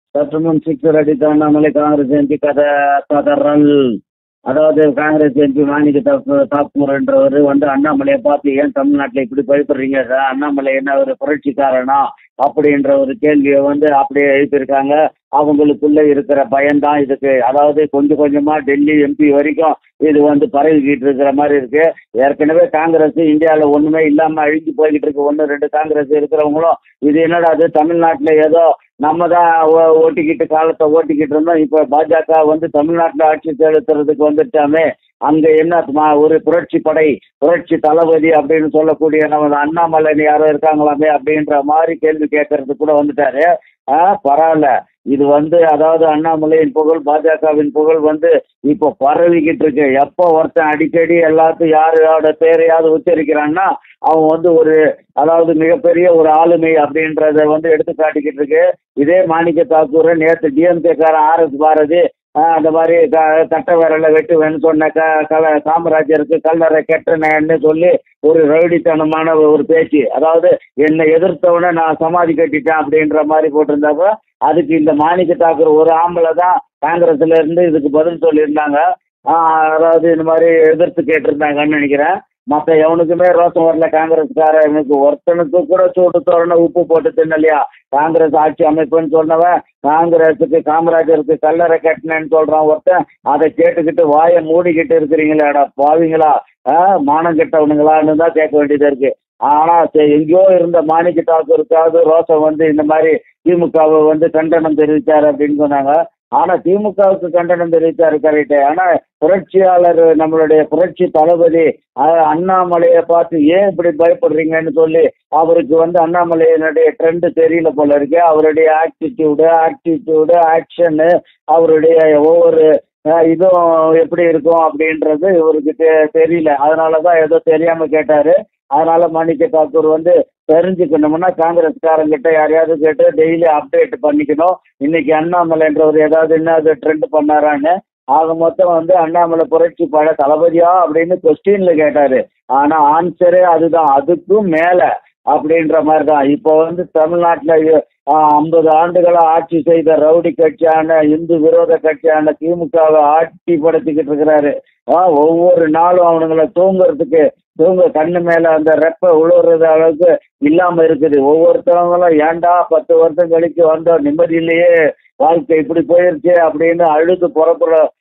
சற்று முன் சிக்ஸர் அடித்த அண்ணாமலை காங்கிரஸ் எம்பி கதை கதறல் அதாவது காங்கிரஸ் எம்பி மாணிக்க தாப்பு தாக்கூர் என்றவர் வந்து அண்ணாமலையை பார்த்து ஏன் தமிழ்நாட்டில் இப்படி பயப்படுறீங்க சார் அண்ணாமலை என்ன ஒரு புரட்சிக்காரனா அப்படின்ற ஒரு கேள்வியை வந்து அப்படியே எழுப்பியிருக்காங்க அவங்களுக்குள்ள இருக்கிற பயம்தான் இதுக்கு அதாவது கொஞ்சம் கொஞ்சமா டெல்லி எம்பி வரைக்கும் இது வந்து பரவிக்கிட்டு இருக்கிற மாதிரி இருக்கு ஏற்கனவே காங்கிரஸ் இந்தியாவில் ஒண்ணுமே இல்லாம அழிஞ்சு போய்கிட்டு இருக்கு ஒன்று ரெண்டு காங்கிரஸ் இருக்கிறவங்களும் இது என்னடா அது தமிழ்நாட்டில் ஏதோ நம்ம தான் ஓ- ஓட்டிக்கிட்டு காலத்தை ஓட்டிக்கிட்டு இருந்தோம் இப்போ பாஜக வந்து தமிழ்நாட்டில் ஆட்சி செலுத்துறதுக்கு வந்துட்டாமே அங்க என்ன மா- ஒரு புரட்சி படை புரட்சி தளபதி அப்படின்னு சொல்லக்கூடிய நமது அண்ணாமலை யாரோ இருக்காங்களாமே அப்படின்ற மாதிரி கேள்வி கேட்கறதுக்கு கூட வந்துட்டாரு ஆ பரவாயில்ல இது வந்து அதாவது அண்ணாமலையின் புகழ் பாஜகவின் புகழ் வந்து இப்போ பரவிக்கிட்டு இருக்கு எப்போ ஒருத்தன் அடிக்கடி எல்லாத்தையும் யாரோட பேரையாவது உச்சரிக்கிறான்னா அவன் வந்து ஒரு அதாவது மிகப்பெரிய ஒரு ஆளுமை அப்படின்றத வந்து எடுத்து காட்டிக்கிட்டு இருக்கு இதே மாணிக்க தாக்கூர் நேற்று டிஎம்கே காரன் ஆர் எஸ் பாரதி ஆஹ் அந்த மாதிரி க- கட்ட விரல வெட்டுவேன்னு சொன்ன க கல காமராஜருக்கு கல்லறை கெட்டனேன்னு சொல்லி ஒரு ரவுடித்தனமான ஒரு பேச்சு அதாவது என்னை எதிர்த்தவனை நான் சமாதி கட்டிட்டேன் அப்படின்ற மாதிரி போட்டிருந்தாப்ப அதுக்கு இந்த மாணிக்க தாக்கூர் ஒரு ஆம்பளை தான் காங்கிரஸ்ல இருந்து இதுக்கு பதில் சொல்லியிருந்தாங்க ஆஹ் அதாவது இந்த மாதிரி எதிர்த்து கேட்டிருந்தாங்கன்னு நினைக்கிறேன் மற்ற எவனுக்குமே ரோசம் வரல காங்கிரஸ்காரனுக்கு ஒருத்தனுக்கு கூட சூடு தோரண உப்பு போட்டு தின்னலையா காங்கிரஸ் ஆட்சி அமைப்புன்னு சொன்னவன் காங்கிரஸுக்கு காமராஜருக்கு கல்லறை கட்டினேன்னு சொல்றான் ஒருத்தன் அதை கேட்டுக்கிட்டு வாயை மூடிக்கிட்டு இருக்கிறீங்களாடா பாவிங்களா ஆ, மானம் கெட்டவனுங்களான்னு தான் கேட்க வேண்டியதா இருக்கு ஆனா சரி, எங்கேயோ இருந்த மாணிக்க தாக்கூருக்காவது ரோசம் வந்து இந்த மாதிரி திமுகவை வந்து கண்டனம் தெரிவித்தார் அப்படின்னு சொன்னாங்க ஆனா திமுகவுக்கு கண்டனம் தெரிவித்தாரு கரெக்டு ஆனா புரட்சியாளர் நம்மளுடைய புரட்சி தளபதி அஹ், அண்ணாமலையை பார்த்து ஏன் இப்படி பயப்படுறீங்கன்னு சொல்லி அவருக்கு வந்து அண்ணாமலையினுடைய ட்ரெண்ட் தெரியல போல இருக்கு அவருடைய ஆட்டிடியூடு ஆட்டிடியூடு ஆக்ஷனு அவருடைய ஒவ்வொரு அஹ், இதுவும் எப்படி இருக்கும் அப்படின்றது இவருக்கு தெ- தெரியல அதனாலதான் ஏதோ தெரியாம கேட்டாரு அதனால மாணிக்க தாக்கூர் வந்து தெரிஞ்சுக்கணும்னா காங்கிரஸ்காரங்கிட்ட யாரையாவது கேட்டு டெய்லி அப்டேட் பண்ணிக்கணும் இன்னைக்கு அண்ணாமலைன்றவர் ஏதாவது என்ன ட்ரெண்ட் பண்ணாரான்னு ஆக மொத்தம் வந்து அண்ணாமலை புரட்சி பட தளபதியா அப்படின்னு கொஸ்டின்ல கேட்டாரு ஆனா ஆன்சரே அதுதான் அதுக்கும் மேல அப்படின்ற மாதிரி தான் இப்போ வந்து தமிழ்நாட்டில் ஐம்பது ஆண்டுகளா ஆட்சி செய்த ரவுடி கட்சியான இந்து விரோத கட்சியான திமுகவை ஆட்சி படுத்திக்கிட்டு இருக்கிறாரு ஆ, ஒவ்வொரு நாளும் அவனுங்களை தூங்குறதுக்கு தூங்க கண்ணு மேல அந்த ரெப்ப உழுவுறது அளவுக்கு இல்லாம இருக்குது ஒவ்வொருத்தவங்களும் ஏன்டா பத்து வருஷம் கழிச்சு வந்தோம் நிம்மதியிலேயே வாழ்க்கை இப்படி போயிருச்சு அப்படின்னு அழுது புறப்புற